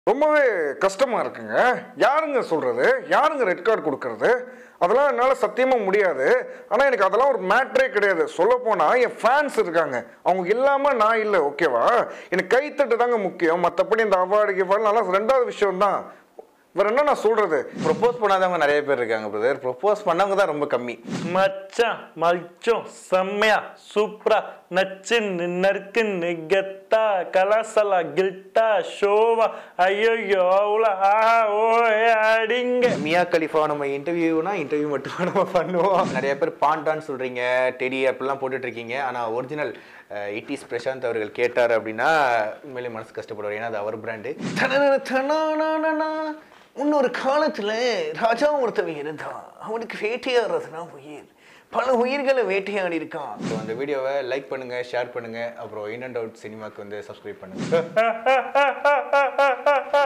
ரொம்பவே கஷ்டமா இருக்குங்க யாருங்க சொல்றது யாருங்க ரெட் கார்டு கொடுக்கறது அதெல்லாம் என்னால் சத்தியமாக முடியாது ஆனால் எனக்கு அதெல்லாம் ஒரு மேட்ரே கிடையாது சொல்லப்போனால் என் ஃபேன்ஸ் இருக்காங்க அவங்க இல்லாமல் நான் இல்லை ஓகேவா எனக்கு கைத்தட்டு தாங்க முக்கியம் மற்றபடி இந்த அவார்டு கிவார்டு நல்லா ரெண்டாவது விஷயம் தான் வேற என்ன நான் சொல்றது ப்ரொப்போஸ் பண்ணாதவங்க நிறைய பேர் இருக்காங்க பிரதர் ப்ரொப்போஸ் பண்ணவங்க தான் ரொம்ப கம்மி மச்சான் மல்ச்சம் செம்மையா சூப்பரா நச்சு நறுக்கு நிகத்தா கலாசலா கில்ட்டா ஷோவா ஐயோ அவ்வளோ ஆஹா ஓ அடிங்க மியா கலிஃபா நம்ம இன்டர்வியூனா இன்டர்வியூ மட்டும் நம்ம பண்ணுவோம் நிறைய பேர் பாண்டான்னு சொல்றீங்க டெடி அப்படிலாம் போட்டுட்டு இருக்கீங்க ஆனா ஒரிஜினல் இட்டிஸ் பிரசாந்த் அவர்கள் கேட்டார் அப்படின்னா உண்மையிலே மனசு கஷ்டப்படுவார் ஏன்னா அது அவர் பிராண்டு முன்னொரு காலத்துல ராஜா ஒருத்தவன் இருந்தான் அவனுக்கு வேட்டையாடுறதுனா உயிர் பல உயிர்களை வேட்டையாடி இருக்கான் ஸோ அந்த வீடியோவை லைக் பண்ணுங்க ஷேர் பண்ணுங்க அப்புறம் இன் அண்ட் அவுட் சினிமாக்கு வந்து சப்ஸ்கிரைப் பண்ணுங்க